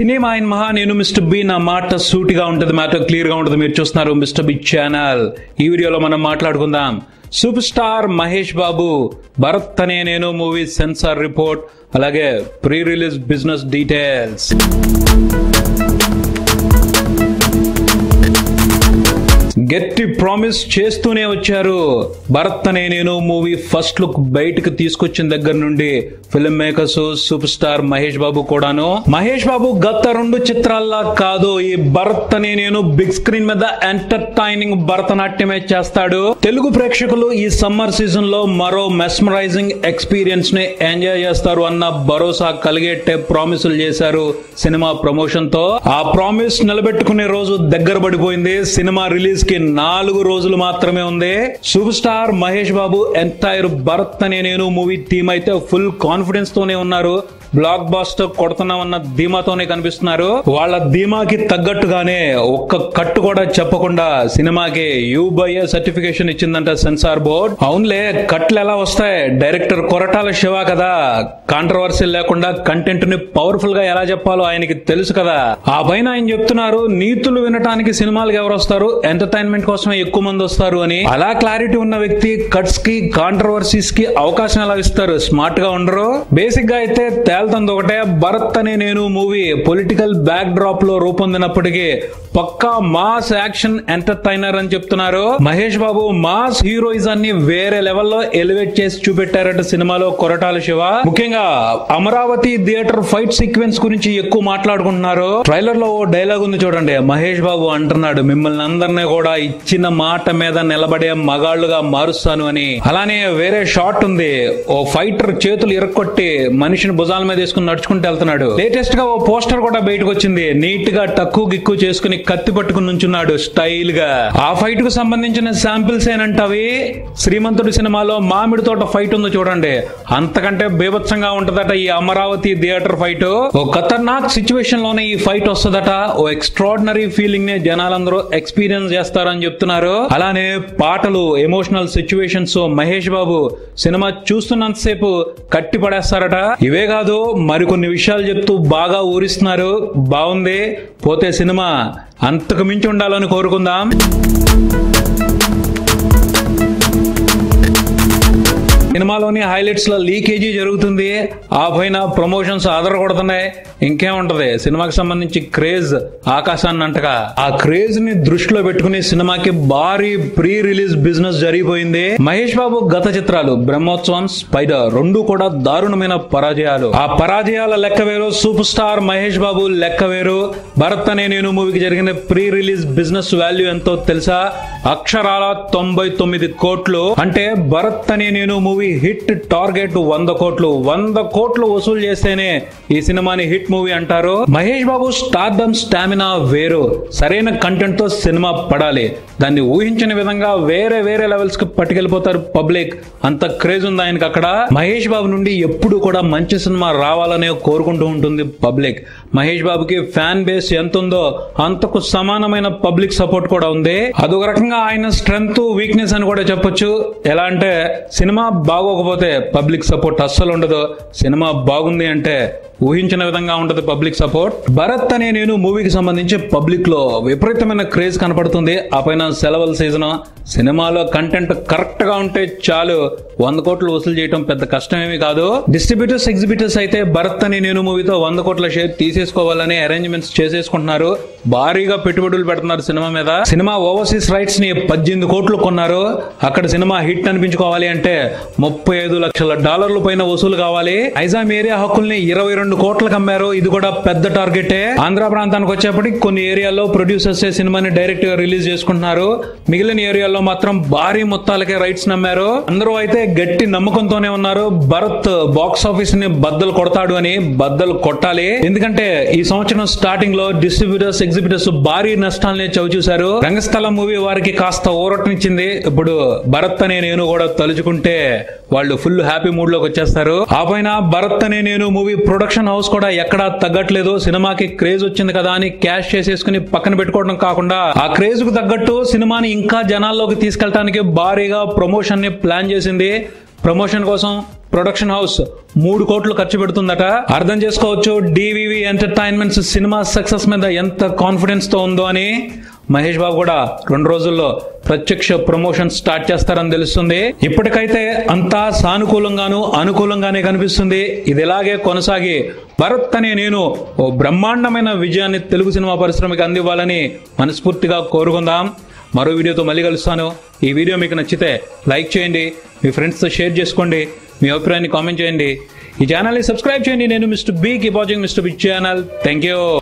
cinema in మహా నేను mister B నా మాట సూటిగా ఉంటుంది మాట క్లియర్ గా ఉంటుంది మీరు చూస్తున్నారు మిస్టర్ బి ఛానల్ ఈ వీడియోలో మనం మాట్లాడుకుందాం super star Mahesh Babu Bharat Ane Nenu movie censor report అలాగే ప్రీ రిలీజ్ బిజినెస్ డీటెయిల్స్ గట్టి ప్రామిస్ చేస్తూనే వచ్చారు Bharat Ane Nenu movie first look బయటకు తీసుకొచ్చిన దగ్గర నుండి film makers super star Mahesh Babu కూడాను మహేష్ బాబు గత రెండు చిత్రాల్లా కాదు ఈ భరత్ అనే నేను బిగ్ స్క్రీన్ మీద ఎంటర్టైనింగ్ భరతనాట్యమే చేస్తాడు తెలుగు ప్రేక్షకులు ఈ సమ్మర్ సీజన్ లో మరో మెస్మరైజింగ్ ఎక్స్పీరియన్స్ ని ఎంజాయ్ చేస్తారు అన్న భరోసా కలిగేట్టే ప్రామిసులు చేశారు సినిమా ప్రమోషన్ తో ఆ ప్రామిస్ నిలబెట్టుకునే రోజు దగ్గర పడిపోయింది సినిమా రిలీజ్ కి నాలుగు రోజులు మాత్రమే ఉంది super star Mahesh Babu entire Bharat Ane Nenu movie theme అయితే ఫుల్ కాన్ఫిడెన్స్ తోనే ఉన్నారు బ్లాక్ బాస్టర్ కొడుతున్నామన్న ధీమాతోనే కనిపిస్తున్నారు వాళ్ళ ధీమాకి తగ్గట్టుగానే ఒక్క కట్టు కూడా చెప్పకుండా సినిమాకి యూ బై సర్టిఫికేషన్ ఇచ్చిందంట సెన్సార్ బోర్డ్ అవునులే కట్లు ఎలా వస్తాయి డైరెక్టర్ కొరటాల శివ కదా కాంట్రవర్సీ లేకుండా కంటెంట్ ని పవర్ఫుల్ గా ఎలా చెప్పాలో ఆయనకి తెలుసు కదా ఆ పైన ఆయన చెప్తున్నారు నీతులు వినటానికి సినిమాలకు ఎవరు వస్తారు ఎంటర్టైన్మెంట్ కోసమే ఎక్కువ మంది వస్తారు అని అలా క్లారిటీ ఉన్న వ్యక్తి కట్స్ కి కాంట్రవర్సీస్ కి అవకాశం ఎలా ఇస్తారు స్మార్ట్ గా ఉండరు బేసిక్ గా అయితే తేల్తంది ఒకటే Bharat Ane Nenu movie political back drop లో రూపొందినప్పటికీ పక్కా మాస్ యాక్షన్ ఎంటర్టైనర్ అని చెప్తున్నారు మహేష్ బాబు మాస్ హీరోయిజాన్ని వేరే లెవెల్లో ఎలివేట్ చేసి చూపెట్టారట సినిమాలో కొరటాల శివ ముఖ్యంగా అమరావతి థియేటర్ ఫైట్ సీక్వెన్స్ గురించి ఎక్కువ మాట్లాడుకుంటున్నారు ట్రైలర్ లో ఓ డైలాగ్ ఉంది చూడండి మహేష్ బాబు అంటున్నాడు మిమ్మల్ని అందరినీ కూడా ఇచ్చిన మాట మీద నిలబడే మగాళ్లుగా మారుస్తాను అని అలానే వేరే షాట్ ఉంది ఓ ఫైటర్ చేతులు ఇరక్కొట్టి మనిషిని భుజాల మీద వేసుకుని నడుచుకుంటూ వెళ్తున్నాడు లేటెస్ట్ గా ఓ పోస్టర్ కూడా బయటకు వచ్చింది నీట్ గా టక్కు గిక్కు చేసుకుని కత్తి పట్టుకుని నుంచున్నాడు స్టైల్ గా ఆ ఫైట్ కు సంబంధించిన శాంపిల్స్ ఏనంటవి శ్రీమంతుడి సినిమాలో మామిడి తోట ఫైట్ ఉందో చూడండి అంతకంటే బీభత్సంగా ఉంటదట ఈ అమరావతి థియేటర్ ఫైట్ ఓ ఖతర్నాక్ సిచ్యువేషన్ లోనే ఈ ఫైట్ వస్తుందట ఓ ఎక్స్ట్రాడినరీ ఫీలింగ్ ని జనాలందరూ ఎక్స్పీరియన్స్ చేస్తారని చెప్తున్నారు అలానే పాటలు ఎమోషనల్ సిచ్యువేషన్స్ మహేష్ బాబు సినిమా చూస్తున్నంతసేపు కట్టి పడేస్తారట ఇవే కాదు మరికొన్ని విషయాలు చెప్తూ బాగా ఊరిస్తున్నారు బాగుంది పోతే సినిమా అంతకు మించి ఉండాలని కోరుకుందాం సినిమాలోని హైలైట్స్ లో లీకేజీ జరుగుతుంది ఆ పైన ప్రమోషన్స్ ఆధార కొడుతున్నాయి ఇంకేముంటది సినిమాకి సంబంధించి క్రేజ్ ఆకాశాన్ని అంటగా ఆ క్రేజ్ ని దృష్టిలో పెట్టుకుని సినిమాకి భారీ ప్రీ రిలీజ్ బిజినెస్ జరిగిపోయింది మహేష్ బాబు గత చిత్రాలు బ్రహ్మోత్సవం స్పైడర్ రెండు కూడా దారుణమైన పరాజయాలు ఆ పరాజయాల లెక్క వేరు సూపర్ స్టార్ మహేష్ బాబు లెక్క వేరు భరత్ అనే నేను మూవీకి జరిగిన ప్రీ రిలీజ్ బిజినెస్ వాల్యూ ఎంతో తెలుసా అక్షరాల తొంభై తొమ్మిది కోట్లు అంటే Bharat Ane Nenu movie hit target వంద కోట్లు వంద కోట్లు వసూలు చేస్తేనే ఈ సినిమాని హిట్ మూవీ అంటారు మహేష్ బాబు స్టార్డమ్ స్టామినా వేరు సరైన కంటెంట్ తో సినిమా పడాలి దాన్ని ఊహించిన విధంగా వేరే వేరే లెవెల్స్ కి పట్టుకెళ్ళిపోతారు పబ్లిక్ అంత క్రేజ్ ఉంది ఆయనకి అక్కడ మహేష్ బాబు నుండి ఎప్పుడు కూడా మంచి సినిమా రావాలనే కోరుకుంటూ ఉంటుంది పబ్లిక్ మహేష్ బాబుకి ఫ్యాన్ బేస్ ఎంత ఉందో అంతకు సమానమైన పబ్లిక్ సపోర్ట్ కూడా ఉంది అదొక రకంగా ఆయన స్ట్రెంగ్త్ వీక్నెస్ అని కూడా చెప్పొచ్చు ఎలా అంటే సినిమా బాగోకపోతే పబ్లిక్ సపోర్ట్ అస్సలు ఉండదు సినిమా బాగుంది అంటే ఊహించిన విధంగా ఉంటది పబ్లిక్ సపోర్ట్ భరత్ అనే నేను మూవీకి సంబంధించి పబ్లిక్ లో విపరీతమైన క్రేజ్ కనపడుతుంది ఆ పైన సెలవుల సీజన్ సినిమాలో కంటెంట్ కరెక్ట్ గా ఉంటే చాలు వంద కోట్లు వసూలు చేయడం పెద్ద కష్టమేమి కాదు డిస్ట్రిబ్యూటర్స్ ఎగ్జిబిటర్స్ అయితే భరత్ అనే నేను మూవీతో వంద కోట్ల షేర్ తీసేసుకోవాలని అరేంజ్మెంట్స్ చేసేసుకుంటున్నారు భారీగా పెట్టుబడులు పెడుతున్నారు సినిమా మీద సినిమా ఓవర్సీస్ రైట్స్ ని పద్దెనిమిది కోట్లు కొన్నారు అక్కడ సినిమా హిట్ అనిపించుకోవాలి అంటే ముప్పై ఐదు లక్షల డాలర్ల పైన వసూలు కావాలి ఐజామ్ ఏరియా హక్కుల్ని ఇరవై రెండు కోట్లకు అమ్మారు ఇది కూడా పెద్ద టార్గెటే ఆంధ్ర ప్రాంతానికి వచ్చేప్పటికి కొన్ని ఏరియాల్లో ప్రొడ్యూసర్స్ సినిమాని డైరెక్ట్ గా రిలీజ్ చేసుకుంటున్నారు మిగిలిన ఏరియాల్లో మాత్రం భారీ మొత్తాలకే రైట్స్ నమ్మారు అందరూ అయితే గట్టి నమ్మకంతోనే ఉన్నారు భరత్ బాక్స్ ఆఫీస్ ని బద్దలు కొడతాడు అని బద్దలు కొట్టాలి ఎందుకంటే ఈ సంవత్సరం స్టార్టింగ్ లో డిస్ట్రిబ్యూటర్స్ ఎగ్జిబిటర్స్ భారీ నష్టాలని చవిచూశారు రంగస్థలం మూవీ వారికి కాస్త ఊరటనిచ్చింది ఇప్పుడు భరత్ అనే నేను కూడా తలుచుకుంటే వాళ్ళు ఫుల్ హ్యాపీ మూడ్ లోకి వచ్చేస్తారు ఆ పైన Bharat Ane Nenu movie production house కూడా ఎక్కడా తగ్గట్లేదు సినిమాకి క్రేజ్ వచ్చింది కదా అని క్యాష్ చేసేసుకుని పక్కన పెట్టుకోవడం కాకుండా ఆ క్రేజ్ కు తగ్గట్టు సినిమాని ఇంకా జనాల్లోకి తీసుకెళ్ళడానికి భారీగా ప్రమోషన్ ని ప్లాన్ చేసింది ప్రమోషన్ కోసం ప్రొడక్షన్ హౌస్ మూడు కోట్లు ఖర్చు పెడుతుందట అర్థం చేసుకోవచ్చు డివివి ఎంటర్టైన్మెంట్స్ సినిమా సక్సెస్ మీద ఎంత కాన్ఫిడెన్స్ తో ఉందో అని మహేష్ బాబు కూడా రెండు రోజుల్లో ప్రత్యక్ష ప్రమోషన్ స్టార్ట్ చేస్తారని తెలుస్తుంది ఇప్పటికైతే అంతా సానుకూలంగాను అనుకూలంగానే కనిపిస్తుంది ఇది ఇలాగే కొనసాగి భరత్ అనే నేను ఓ బ్రహ్మాండమైన విజయాన్ని తెలుగు సినిమా పరిశ్రమకి అందివ్వాలని మనస్ఫూర్తిగా కోరుకుందాం మరో వీడియోతో మళ్ళీ కలుస్తాను ఈ వీడియో మీకు నచ్చితే లైక్ చేయండి మీ ఫ్రెండ్స్తో షేర్ చేసుకోండి మీ అభిప్రాయాన్ని కామెంట్ చేయండి ఈ ఛానల్ని సబ్స్క్రైబ్ చేయండి నేను mister B keep watching mister B channel thank you